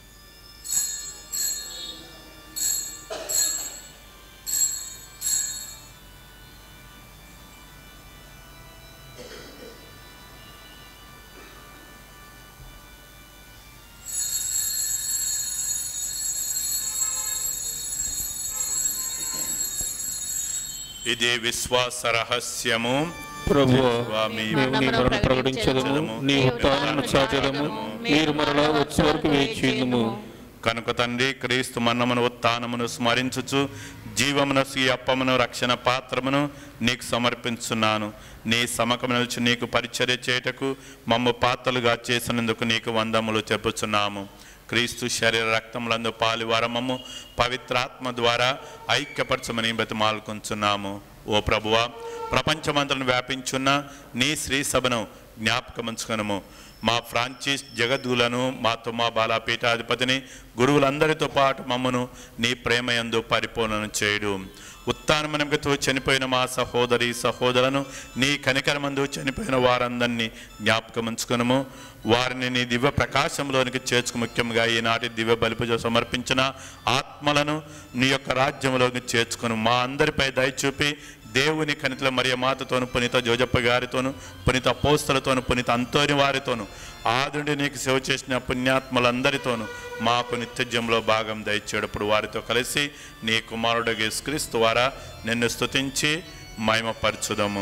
ఇది విశ్వాస రహస్యము ప్రభువా స్వామి మేము నీ మరణ ప్రకటించదము నీ ఉత్థానము చాటదము మీరు మరలా వచ్చే వరకు వేచియుందుము కనుక తండ్రి క్రీస్తు మన్నమును ఉత్థానమును స్మరించుచు జీవమును ఈ అప్పమును రక్షణ పాత్రమును నీకు సమర్పించున్నాను నీ సమకము నిలిచి నీకు పరిచర్య చేయుటకు మమ్మ పాత్రలుగా చేసినందుకు నీకు వందములు చెప్పుచున్నాము క్రీస్తు శరీర రక్తములందు పాలివారమము పవిత్రాత్మ ద్వారా ఐక్యపరచమని బతిమాలుకుంటున్నాము ఓ ప్రభువా ప్రపంచమంతను వ్యాపించున్న నీ శ్రీ సభను జ్ఞాపకముంచుకొనము మా ఫ్రాంచీస్ జగద్గులను మా తుమ్మా బాలా పీఠాధిపతిని గురువులందరితో పాటు మమ్మను నీ ప్రేమయందు పరిపూర్ణం చేయుడు ఉత్తానమనగతో చనిపోయిన మా సహోదరి సహోదరులను నీ కనికరమందు చనిపోయిన వారందరినీ జ్ఞాపకముంచుకునము వారిని నీ దివ్య ప్రకాశంలోనికి చేర్చుకు ముఖ్యంగా ఈనాటి దివ్య బలిపూజ సమర్పించిన ఆత్మలను నీ యొక్క రాజ్యంలోకి చేర్చుకుని మా అందరిపై దయ చూపి దేవుని కనితల మరియ మాతతోను పునీత జోజప్ప గారితోను పునీత పోస్తలతోను పునీత అంతోని వారితోను ఆదుండి నీకు సేవ చేసిన పుణ్యాత్మలందరితోనూ మాకు నిత్యజ్యంలో భాగం దయచేటప్పుడు వారితో కలిసి నీ కుమారుడు యేసుక్రీస్తు ద్వారా నిన్ను స్తుతించి మహిమపరచుదము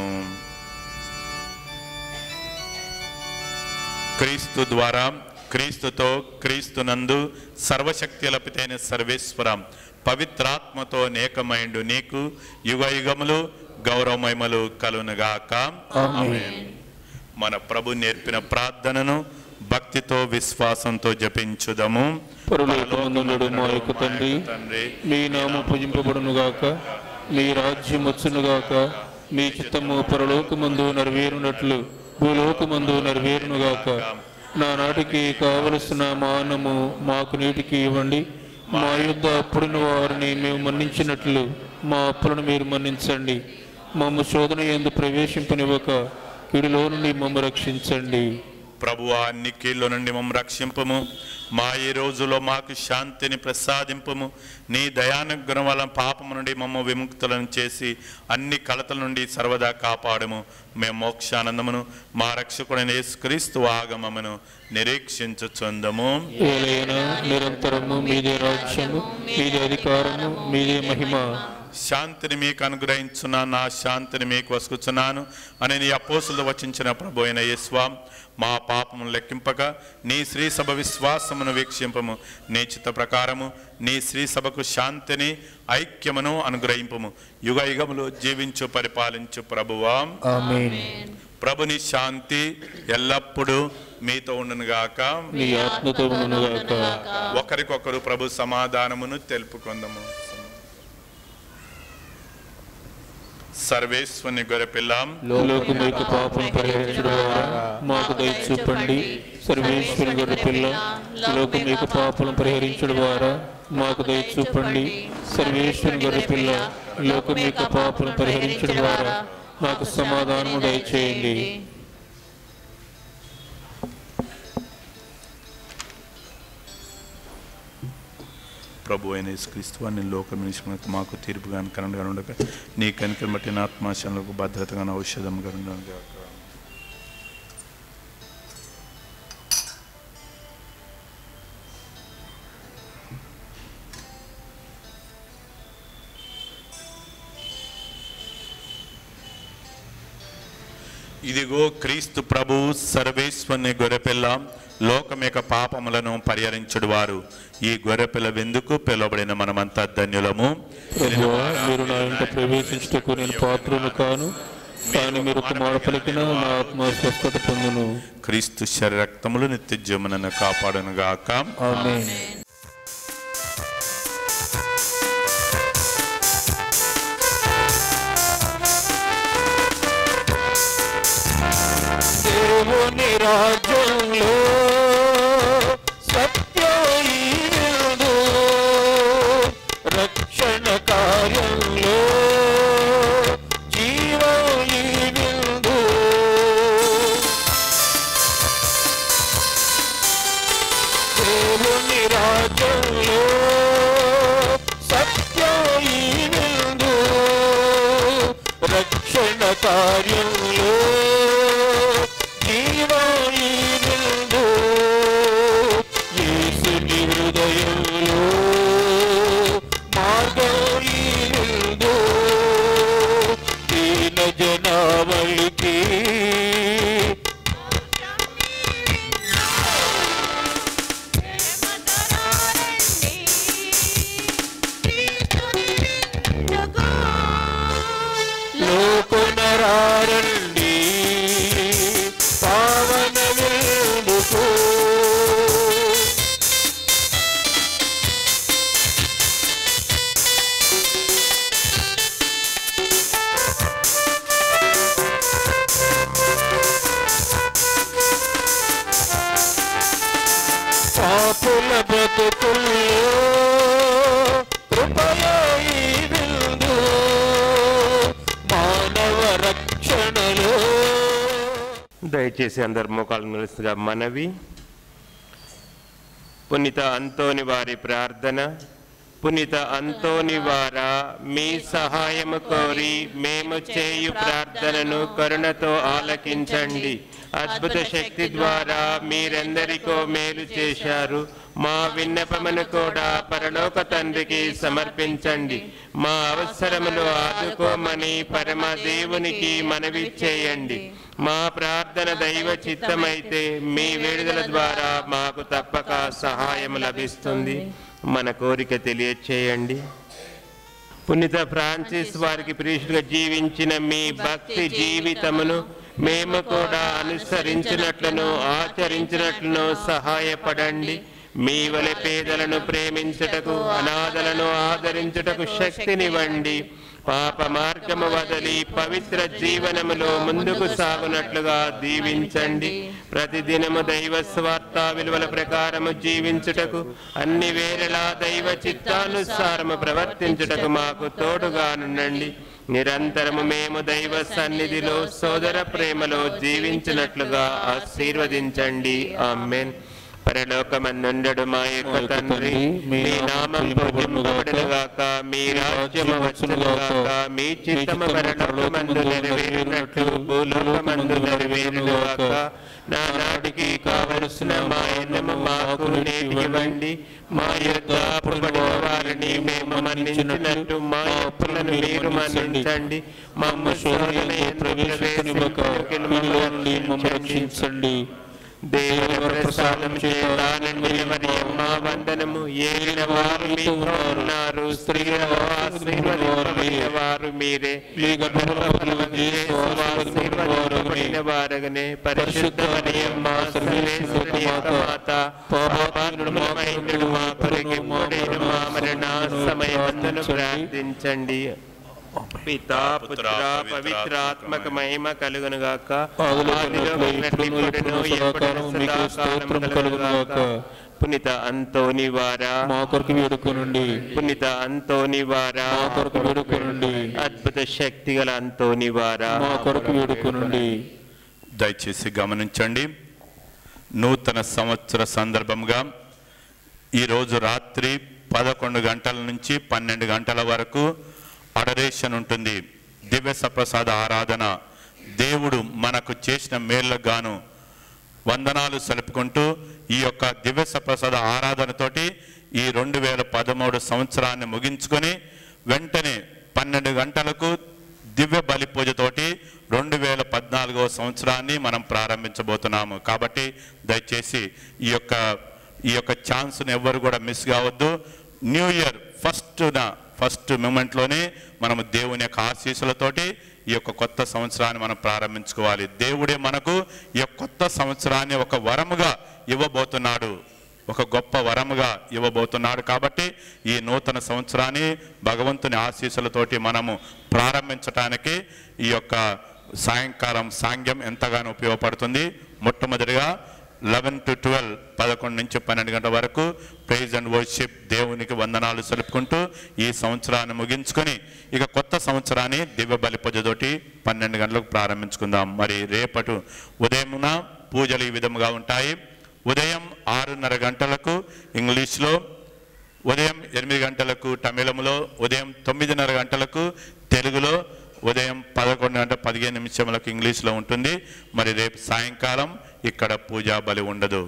క్రీస్తు ద్వారా క్రీస్తుతో క్రీస్తునందు సర్వశక్తి లభితైన సర్వేశ్వరం పవిత్రాత్మతో నేకమైండు నీకు యుగ యుగములు గౌరవమహిమలు కలునుగాక ఆమేన్. మన ప్రభు నేర్పిన ప్రార్థనను భక్తితో విశ్వాసంతో జపించుదము పరలోకమందుండు మా యొక్క తండ్రి తండ్రి మీ నామం పూజింపబడును గాక మీ రాజ్యం వచ్చును గాక మీ చిత్తము పరలోకమందు నెరవేరునట్లు భూలోకమందు నెరవేరును గాక నా నాటికి కావలసిన మానము మాకు నీటికి ఇవ్వండి మా యుద్ధ అప్పుడున్న వారిని మేము మన్నించినట్లు మా అప్పులను మీరు మన్నించండి మమ్మ శోధన ఎందు ప్రవేశింపనివ్వక కిడిలో నుండి మమ్మ రక్షించండి ప్రభు అన్ని కీళ్ళ నుండి మమ్మ రక్షింపము మా ఈ రోజులో మాకు శాంతిని ప్రసాదింపము నీ దయానుగ్రహం వల్ల పాపము నుండి మమ్మ విముక్తులను చేసి అన్ని కలతల నుండి సర్వదా కాపాడము మేము మోక్షానందమును మా రక్షకుడైన యేసుక్రీస్తు ఆగమమును నిరీక్షించుచుందము ఏలైనా నిరంతరము మీదే రాజ్యము మీదే అధికారము మీదే మహిమ శాంతిని మీకు అనుగ్రహించున్నా నా శాంతిని మీకు వసుకుచున్నాను అని నీ అపోసులు వచించిన ప్రభు అయిన యేస్వాం మా పాపమును లెక్కింపక నీ శ్రీ సభ విశ్వాసమును వీక్షింపము నీ చిత్త ప్రకారము నీ శ్రీ సభకు శాంతిని ఐక్యమును అనుగ్రహింపము యుగ యుగములు జీవించు పరిపాలించు ప్రభువా ఆమేన్ ప్రభుని శాంతి ఎల్లప్పుడూ మీతో ఉండునుగాక నీ ఆత్మతో ఉండునుగాక ఒకరికొకరు ప్రభు సమాధానమును తెలుపుకుందము సర్వేశ్వని గొర్రెపిల్లం లోకం యొక్క పాపం పరిహరించడం ద్వారా మాకు దయ చూపండి సర్వేశ్వరి గొర్రె పిల్ల లోకం యొక్క పాపం పరిహరించడం ద్వారా మాకు దయ చూపండి సర్వేశ్వరి గొర్రె పిల్ల లోకం యొక్క పాపం పరిహరించడం ద్వారా మాకు సమాధానము దయచేయండి ప్రభు అయిన యేసుక్రీస్తు నీ లోకమిషులకు మాకు తీర్పుగా కరణగా ఉండగా నీ కనికరం బట్టి నా ఆత్మాశలకు భద్రతగా ఔషధంగా ఉండగా ఇదిగో క్రీస్తు ప్రభు సర్వేశ్వరుని గొర్రెపిల్ల లోకం యొక్క పాపములను పరిహరించుడు వారు ఈ గొర్రెపిల్ల విందుకు పిలువబడిన మనమంతా ధన్యులము ప్రభువా మీరు నా ఇంట ప్రవేశించుటకు నేను పాత్రను కాను కానీ మీరు ఒక మాట పలికిన నా ఆత్మ స్వస్థత పొందును క్రీస్తు శరీరక్తములు నిత్య జీవనను కాపాడును గాక ఆమేన్ దేవుని రాజ్యంలో సత్యయుడు రక్షణ కార్యంలో జీవయుడు దేవుని రాజ్యంలో సత్యయుడు రక్షణ కార్యంలో జీవయుడు యేసుని హృదయంలో మార్గయుడు దీన జనావళికి లోకునరారండి దయచేసి అందరు మోకాలు నిలుస్తుగా మనవి పునీత అంతోని వారి ప్రార్థన పునీత అంతోని వారా మీ సహాయము కోరి మేము చేయు ప్రార్థనను కరుణతో ఆలకించండి అద్భుత శక్తి ద్వారా మీరెందరికో మేలు చేశారు మా విన్నపమును కూడా పరలోక తండ్రికి సమర్పించండి మా అవసరములు ఆదుకోమని పరమ దేవునికి మనవి చేయండి మా ప్రార్థన దైవ చిత్తమైతే మీ విడుదల ద్వారా మాకు తప్పక సహాయం లభిస్తుంది మన కోరిక తెలియచేయండి పునీత ఫ్రాన్సిస్ వారికి ప్రియుడిగా జీవించిన మీ భక్తి జీవితమును మేము కూడా అనుసరించినట్లును ఆచరించినట్లును సహాయపడండి మీ వలె పేదలను ప్రేమించుటకు అనాథలను ఆదరించుటకు శక్తినివ్వండి పాప మార్గము వదలి పవిత్ర జీవనములో ముందుకు సాగునట్లుగా దీవించండి ప్రతిదినము దైవ స్వార్థ విలువల ప్రకారము జీవించుటకు అన్ని వేళలా దైవ చిత్తానుసారము ప్రవర్తించుటకు మాకు తోడుగా నుండండి నిరంతరము మేము దైవ సన్నిధిలో సోదర ప్రేమలో జీవించినట్లుగా ఆశీర్వదించండి ఆమెన్ పరలోకమందుండడు మా యొక్క తండ్రి మీ నామం పూజింపబడుగాక మీ రాజ్యము వచ్చునుగాక మీ చిత్తము పరలోకమందు నెరవేరినట్లు భూలోకమందు నెరవేరుగాక నా నాటికి కావలసిన మా ఎన్నము మాకు నేటివ్వండి మా యొక్క అప్పుల వారిని మేము మన్నించినట్టు మా అప్పులను మీరు మన్నించండి మమ్మ శోధన ప్రవేశించనివ్వక కీడులో నుండి మమ్మల్ని రక్షించండి దేవుని ప్రసాదం చేత మా వందనము ఏలిన వారు మీతో ఉన్నారు స్త్రీలలో ఆశీర్వదింపబడిన వారు మీరే మీ గర్భంలో ఫలించే యేసు ఆశీర్వదింపబడిన వారగనే పరిశుద్ధ మరియమ్మ సర్వేశ్వరుని యొక్క మాత పాపాత్ములమైనడు మా కొరకు ఇప్పుడైన మా మరణ సమయమందును ప్రార్థించండి పితా పుత్ర పవిత్రాత్మక మహిమ కలుగును గాక ఆదిలో ఆదిలో ఉన్నట్లు ఇప్పుడును ఎప్పుడును సదాకాలం మీకు స్తోత్రం కలుగునుగాక. పునిత అంతోని వారా మా కొరకు వేడుకొనండి పునిత అంతోని వారా మా కొరకు వేడుకొనండి అద్భుత శక్తి గల అంతోని వారా మా కొరకు వేడుకొనండి దయచేసి గమనించండి నూతన సంవత్సర సందర్భంగా ఈరోజు రాత్రి పదకొండు గంటల నుంచి పన్నెండు గంటల వరకు అడరేషన్ ఉంటుంది దివ్య సప్రసాద ఆరాధన దేవుడు మనకు చేసిన మేళ్ళకు గాను వందనాలు సలుపుకుంటూ ఈ యొక్క దివ్య సప్రసాద ఆరాధనతోటి ఈ రెండు వేల పదమూడు సంవత్సరాన్ని ముగించుకొని వెంటనే పన్నెండు గంటలకు దివ్య బలి పూజతోటి రెండు వేల పద్నాలుగో సంవత్సరాన్ని మనం ప్రారంభించబోతున్నాము కాబట్టి దయచేసి ఈ యొక్క ఈ యొక్క ఛాన్స్ని ఎవ్వరు కూడా మిస్ కావద్దు న్యూ ఇయర్ ఫస్ట్న ఫస్ట్ మూమెంట్లోనే మనము దేవుని యొక్క ఆశీస్సులతోటి ఈ యొక్క కొత్త సంవత్సరాన్ని మనం ప్రారంభించుకోవాలి దేవుడే మనకు ఈ యొక్క కొత్త సంవత్సరాన్ని ఒక వరముగా ఇవ్వబోతున్నాడు ఒక గొప్ప వరముగా ఇవ్వబోతున్నాడు కాబట్టి ఈ నూతన సంవత్సరాన్ని భగవంతుని ఆశీస్సులతోటి మనము ప్రారంభించటానికి ఈ యొక్క సాయంకాలం సాంగ్యం ఎంతగానో ఉపయోగపడుతుంది మొట్టమొదటిగా లెవెన్ టు ట్వెల్వ్ పదకొండు నుంచి పన్నెండు గంటల వరకు ప్రైజ్ అండ్ వర్షిప్ దేవునికి వందనాలు సలుపుకుంటూ ఈ సంవత్సరాన్ని ముగించుకొని ఇక కొత్త సంవత్సరాన్ని దివ్య బలి పూజతోటి పన్నెండు గంటలకు ప్రారంభించుకుందాం మరి రేపటి ఉదయమున పూజలు ఈ విధముగా ఉంటాయి ఉదయం ఆరున్నర గంటలకు ఇంగ్లీష్లో ఉదయం ఎనిమిది గంటలకు తమిళంలో ఉదయం తొమ్మిదిన్నర గంటలకు తెలుగులో ఉదయం పదకొండు గంటల పదిహేను నిమిషములకు ఇంగ్లీష్లో ఉంటుంది మరి రేపు సాయంకాలం ఇక్కడ పూజా బలి ఉండదు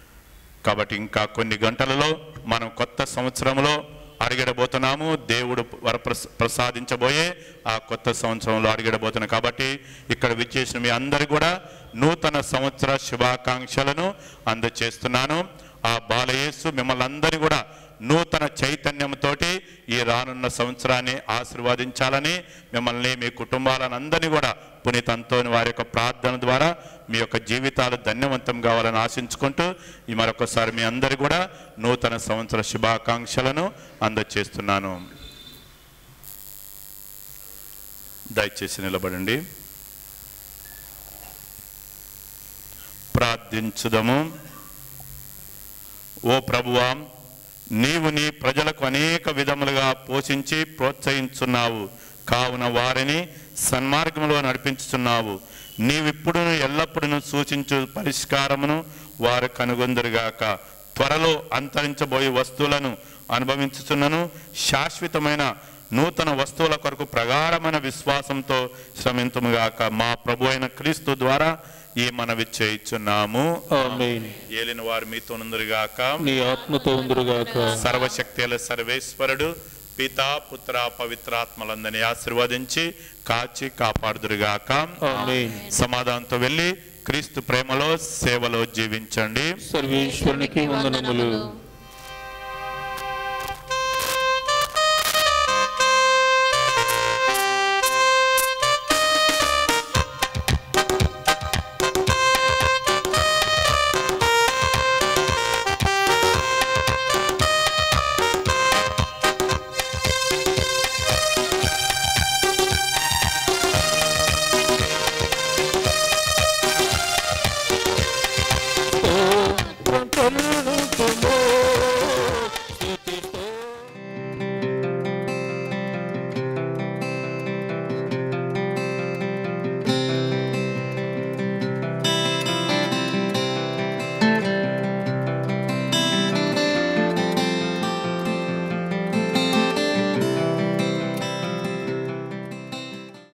కాబట్టి ఇంకా కొన్ని గంటలలో మనం కొత్త సంవత్సరంలో అడిగడబోతున్నాము దేవుడు వర ప్రస- ప్రసాదించబోయే ఆ కొత్త సంవత్సరంలో అడిగడబోతున్నాం కాబట్టి ఇక్కడ విచ్చేసిన మీ అందరు కూడా నూతన సంవత్సర శుభాకాంక్షలను అందచేస్తున్నాను ఆ బాలయేసు మిమ్మల్ని అందరినీ కూడా నూతన చైతన్యంతోటి ఈ రానున్న సంవత్సరాన్ని ఆశీర్వదించాలని మిమ్మల్ని మీ కుటుంబాలను అందరినీ కూడా పునీతంతోని వారి యొక్క ప్రార్థన ద్వారా మీ యొక్క జీవితాలు ధన్యవంతం కావాలని ఆశించుకుంటూ ఈ మరొకసారి మీ అందరి కూడా నూతన సంవత్సర శుభాకాంక్షలను అందచేస్తున్నాను దయచేసి నిలబడండి ప్రార్థించుదము ఓ ప్రభువా నీవు నీ ప్రజలకు అనేక విధములుగా పోషించి ప్రోత్సహించున్నావు కావున వారిని సన్మార్గంలో నడిపించుచున్నావు నీవిప్పుడు ఎల్లప్పుడూ సూచించు పరిష్కారమును వారు కనుగొందురుగాక త్వరలో అంతరించబోయే వస్తువులను అనుభవించుచున్నను శాశ్వతమైన నూతన వస్తువుల కొరకు ప్రగాఢమైన విశ్వాసంతో శ్రమింతుముగాక మా ప్రభు అయిన క్రీస్తు ద్వారా ఈ మనవి చేయుచున్నాము ఆమేన్ ఏలిన వారు మీతో నుందురుగాక నీ ఆత్మతో ఉందురుగాక సర్వశక్తుల సర్వేశ్వరుడు పితా పుత్ర పవిత్రాత్మలందరినీ ఆశీర్వదించి కాచి కాపాడుదురుగాక ఆమేన్ సమాధానంతో వెళ్ళి క్రీస్తు ప్రేమలో సేవలో జీవించండి సర్వేశ్వరునికి వందనములు